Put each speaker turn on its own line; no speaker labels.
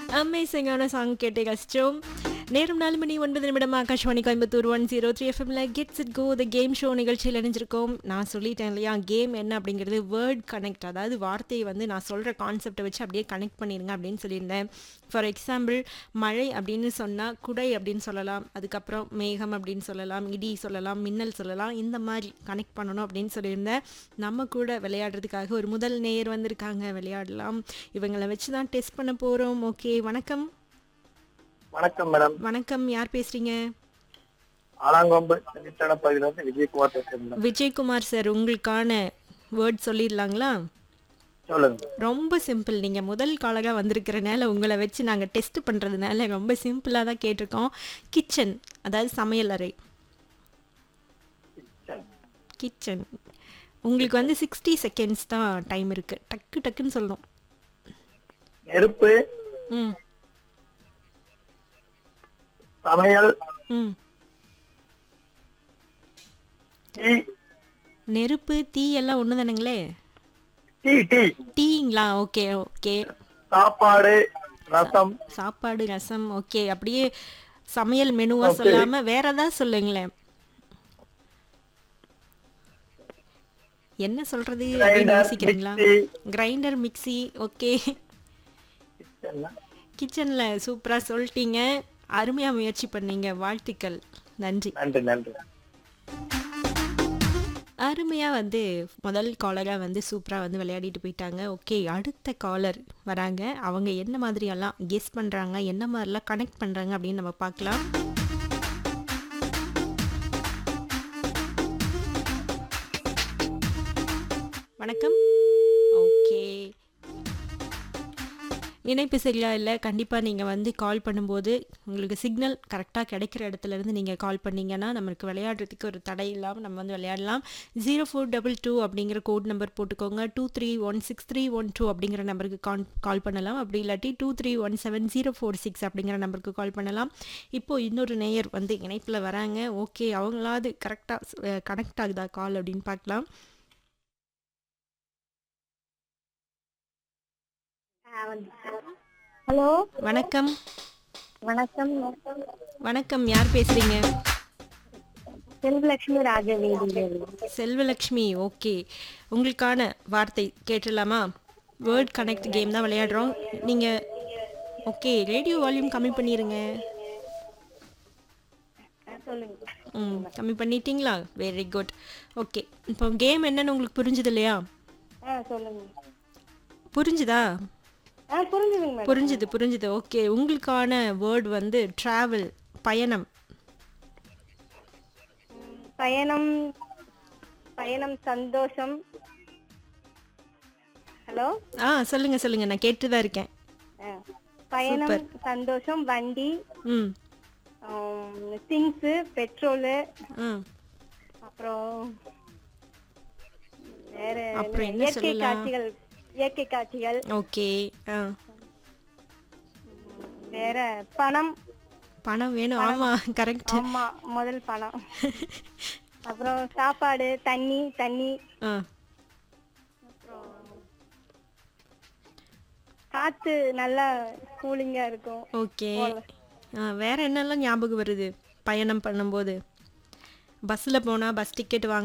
அமேசிங்கான சாங் கேட்டு கஷ்டம் நேரம் நாலு மணி ஒன்பது நிமிடம் Akashvani Coimbatore one zero three எஃப்எம்ல gets it go the game show நிகழ்ச்சியில் இணைஞ்சிருக்கோம் நான் சொல்லிட்டேன் இல்லையா கேம் என்ன அப்படிங்கிறது வேர்ட் கனெக்ட் அதாவது வார்த்தையை வந்து நான் சொல்கிற கான்செப்டை வச்சு அப்படியே கனெக்ட் பண்ணிடுங்க அப்படின்னு சொல்லியிருந்தேன் ஃபார் எக்ஸாம்பிள் மழை அப்படின்னு சொன்னால் குடை அப்படின்னு சொல்லலாம் அதுக்கப்புறம் மேகம் அப்படின்னு சொல்லலாம் இடி சொல்லலாம் மின்னல் சொல்லலாம் இந்த மாதிரி கனெக்ட் பண்ணணும் அப்படின்னு சொல்லியிருந்தேன் நம்ம கூட விளையாடுறதுக்காக ஒரு முதல் நேர் வந்திருக்காங்க விளையாடலாம் இவங்களை வச்சு தான் டெஸ்ட் பண்ண போகிறோம் ஓகே வணக்கம்
வணக்கம் மேடம்
வணக்கம் யார் பேசுறீங்க
ஆலாங்கொம்பு சென்னித்தட பகுதியில இருந்து விஜயகுமார் பேசுறேன் மேடம்
விஜயகுமார் சார் உங்களுக்கான வேர்ட் சொல்லிடலாங்களா
சொல்லுங்க
ரொம்ப சிம்பிள் நீங்கள் முதல் காலராக வந்திருக்கிறனால உங்களை வச்சு நாங்கள் டெஸ்ட் பண்ணுறதுனால ரொம்ப சிம்பிளாக தான் கேட்டிருக்கோம் கிச்சன் அதாவது சமையலறை கிச்சன் உங்களுக்கு வந்து சிக்ஸ்டி செகண்ட்ஸ் தான் டைம் இருக்குது டக்கு டக்குன்னு சொல்லணும்
நெருப்பு
ம்
சமையல்
ம்
டீ
நெருப்பு தீ எல்லாம் ஒன்று தானுங்களே
டீ டீ
டீங்களா ஓகே ஓகே
சாப்பாடு ரசம்
சாப்பாடு ரசம் ஓகே அப்படியே சமையல் மெனுவா சொல்லாம வேற ஏதாவது சொல்லுங்களேன் என்ன சொல்றது அப்படின்னு
Grinder,
யோசிக்கிறீங்களா
mixie.
கிரைண்டர் மிக்ஸி ஓகே
கிச்சன்ல
கிச்சன்ல சூப்பரா சொல்லிட்டீங்க அருமையா முயற்சி பண்ணீங்க வாழ்த்துக்கள் நன்றி
நன்றி நன்றி
அருமையா வந்து முதல் காலராக வந்து சூப்பரா வந்து விளையாடிட்டு போயிட்டாங்க ஓகே அடுத்த காலர் வராங்க அவங்க என்ன மாதிரியெல்லாம் கெஸ் பண்றாங்க என்ன மாதிரிலாம் கனெக்ட் பண்றாங்க அப்படின்னு நம்ம பார்க்கலாம் வணக்கம் ஓகே இணைப்பு சரியா இல்லை கண்டிப்பாக நீங்கள் வந்து கால் பண்ணும்போது உங்களுக்கு சிக்னல் கரெக்டாக கிடைக்கிற இடத்துல இருந்து நீங்கள் கால் பண்ணீங்கன்னா நமக்கு விளையாடுறதுக்கு ஒரு தடை இல்லாமல் நம்ம வந்து விளையாடலாம் ஜீரோ ஃபோர் டபுள் டூ அப்படிங்கிற கோட் நம்பர் போட்டுக்கோங்க two three one six three one two அப்படிங்கிற நம்பருக்கு கால் கால் பண்ணலாம் அப்படி இல்லாட்டி two three one seven zero four six அப்படிங்கிற நம்பருக்கு கால் பண்ணலாம் இப்போது இன்னொரு நேயர் வந்து இணைப்பில் வராங்க ஓகே அவங்களாவது கரெக்டாக கனெக்ட் ஆகுதா கால் அப்படின்னு பார்க்கலாம்
ஹலோ
வணக்கம்
வணக்கம்
வணக்கம் யார் பேசுகிறீங்க
செல்வலட்சுமி ராஜவேதி
செல்வலக்ஷ்மி ஓகே உங்களுக்கான வார்த்தை கேட்டுடலாமா வேர்ட் கனெக்ட் கேம் தான் விளையாடுறோம் நீங்கள் ஓகே ரேடியோ வால்யூம் கம்மி பண்ணிடுங்க
சொல்லுங்க
ம் கம்மி பண்ணிட்டீங்களா வெரி குட் ஓகே இப்போ கேம் என்னன்னு உங்களுக்கு புரிஞ்சுது இல்லையா
ஆ சொல்லுங்க
புரிஞ்சுதா
ஆ புரிஞ்சுதுங்க மேடம்
புரிஞ்சுது புரிஞ்சுது ஓகே உங்களுக்கான வேர்ட் வந்து ட்ராவல் பயணம்
பயணம் பயணம் சந்தோஷம் ஹலோ
ஆ சொல்லுங்க சொல்லுங்க நான் கேட்டு தான் இருக்கேன்
ஆ பயணம் சந்தோஷம் வண்டி
ம்
திங்ஸு பெட்ரோலு
ம்
அப்புறம் வேற
அப்புறம் என்ன
இயற்கை
சொல்லலாம்?
காட்சிகள் இயற்கை காட்சிகள்
ஓகே ஆ
வேற பணம்
பணம் வேணும் ஆமாம் கரெக்ட்
ஆமா முதல் பணம் அப்புறம் சாப்பாடு தண்ணி தண்ணி
ஆ
காத்து நல்லா கூலிங்கா இருக்கும்
ஓகே ஆ வேற என்னெல்லாம் ஞாபகம் வருது பயணம் பண்ணும்போது பஸ்ஸில் போனால் பஸ் டிக்கெட் வாங்க